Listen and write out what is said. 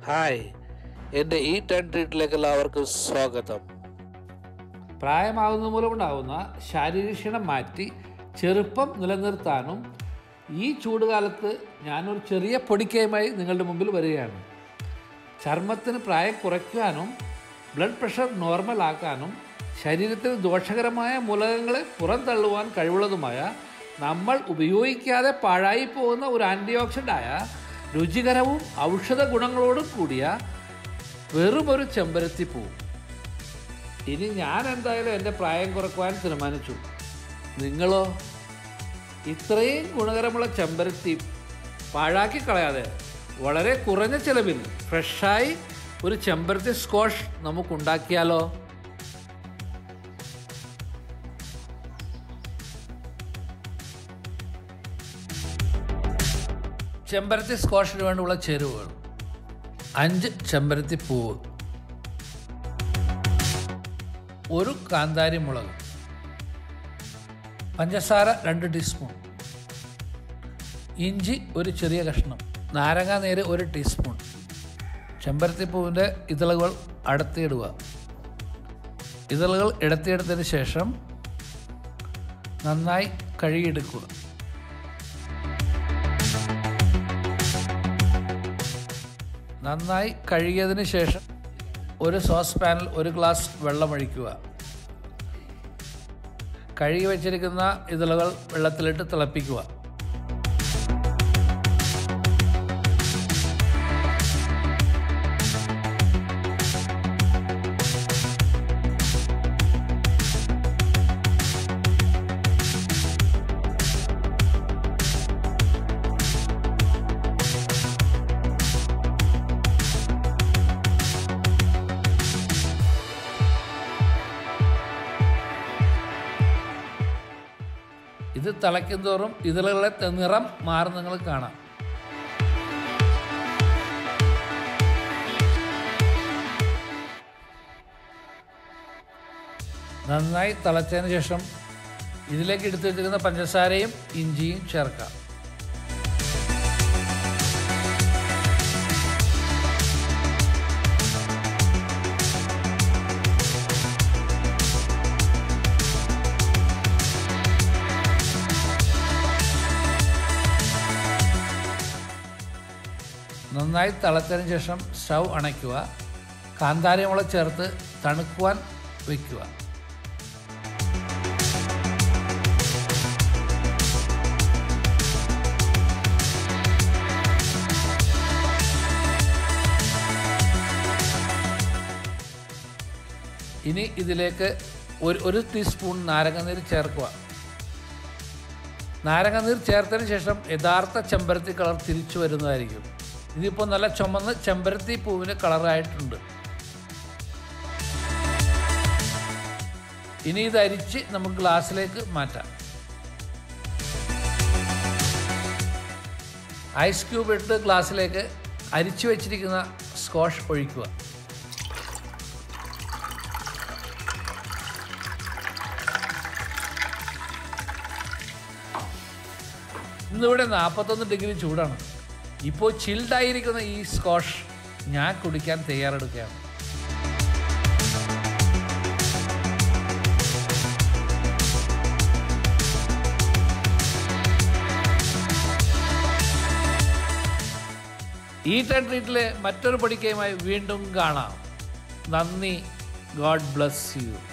hi എൻ്റെ ഈ ten ട്രീറ്റിലേക്ക് എല്ലാവർക്കും സ്വാഗതം പ്രായമാകുന്ന മൂലമുണ്ടാകുന്ന ശാരീരിക ക്ഷീണം മാറ്റി ചെറുപ്പം നിലനിർത്താനും ഈ ചൂടുകാലത്ത് ഞാനൊരു ചെറിയ പൊടിക്കയുമായി നിങ്ങളുടെ മുമ്പിൽ വരികയാണ് ചർമ്മത്തിന് പ്രായം കുറയ്ക്കാനും ബ്ലഡ് പ്രഷർ നോർമൽ ആക്കാനും ശരീരത്തിൽ ദോഷകരമായ മൂലകങ്ങളെ പുറന്തള്ളുവാൻ കഴിവുള്ളതുമായ നമ്മൾ ഉപയോഗിക്കാതെ പാഴായി പോകുന്ന ഒരു ആൻറ്റി ഓക്സിഡൻ്റായ രുചികരവും ഔഷധ ഗുണങ്ങളോടും കൂടിയ വെറുമൊരു ചെമ്പരത്തി പൂ ഇനി ഞാൻ എന്തായാലും എൻ്റെ പ്രായം കുറക്കുവാൻ തീരുമാനിച്ചു നിങ്ങളോ ഇത്രയും ഗുണകരമുള്ള ചെമ്പരത്തി പാഴാക്കി കളയാതെ വളരെ കുറഞ്ഞ ചിലവിൽ ഫ്രഷായി ഒരു ചെമ്പരത്തി സ്ക്വാഷ് നമുക്കുണ്ടാക്കിയാലോ ചെമ്പരത്തി സ്ക്വാഷിന് വേണ്ടിയുള്ള ചേരുവകൾ അഞ്ച് ചെമ്പരത്തി പൂവ് ഒരു കാന്താരി മുളക് പഞ്ചസാര രണ്ട് ടീസ്പൂൺ ഇഞ്ചി ഒരു ചെറിയ കഷ്ണം നാരങ്ങാ നീര് ഒരു ടീസ്പൂൺ ചെമ്പരത്തിപ്പൂവിൻ്റെ ഇതളുകൾ അടത്തിയിടുക ഇതളുകൾ ഇടത്തിയെടുത്തതിന് ശേഷം നന്നായി കഴുകിയെടുക്കുക നന്നായി കഴുകിയതിന് ശേഷം ഒരു സോസ് പാനിൽ ഒരു ഗ്ലാസ് വെള്ളമൊഴിക്കുക കഴുകി വെച്ചിരിക്കുന്ന ഇതളുകൾ വെള്ളത്തിലിട്ട് തിളപ്പിക്കുക ഇത് തിളയ്ക്കും തോറും ഇതളുകളെ നിറം മാറി നിങ്ങൾ കാണാം നന്നായി തിളച്ചതിന് ശേഷം ഇതിലേക്ക് എടുത്തു വെച്ചിരിക്കുന്ന പഞ്ചസാരയും ഇഞ്ചിയും ചേർക്കാം നന്നായി തിളച്ചതിന് ശേഷം സ്റ്റൗ അണയ്ക്കുക കാന്താരി മുളക് ചേർത്ത് തണുക്കുവാൻ വയ്ക്കുക ഇനി ഇതിലേക്ക് ഒരു ഒരു ടീസ്പൂൺ നാരങ്ങനീര് ചേർക്കുക നാരങ്ങനീർ ചേർത്തതിന് ശേഷം യഥാർത്ഥ ചെമ്പരത്തി കളർ തിരിച്ചു വരുന്നതായിരിക്കും ഇതിപ്പോൾ നല്ല ചുമന്ന് ചെമ്പരത്തി പൂവിന് കളറായിട്ടുണ്ട് ഇനി ഇത് അരിച്ച് നമുക്ക് ഗ്ലാസ്സിലേക്ക് മാറ്റാം ഐസ് ക്യൂബ് ഇട്ട് ഗ്ലാസ്സിലേക്ക് അരിച്ചു വെച്ചിരിക്കുന്ന സ്ക്വാഷ് ഒഴിക്കുക ഇന്നിവിടെ നാൽപ്പത്തൊന്ന് ഡിഗ്രി ചൂടാണ് ഇപ്പോൾ ചിൽഡായിരിക്കുന്ന ഈ സ്കോഷ് ഞാൻ കുടിക്കാൻ തയ്യാറെടുക്കുകയാണ് ഈ ടെൻ ട്രീറ്റിലെ മറ്റൊരു പഠിക്കയുമായി വീണ്ടും കാണാം നന്ദി ഗോഡ് ബ്ലസ് യു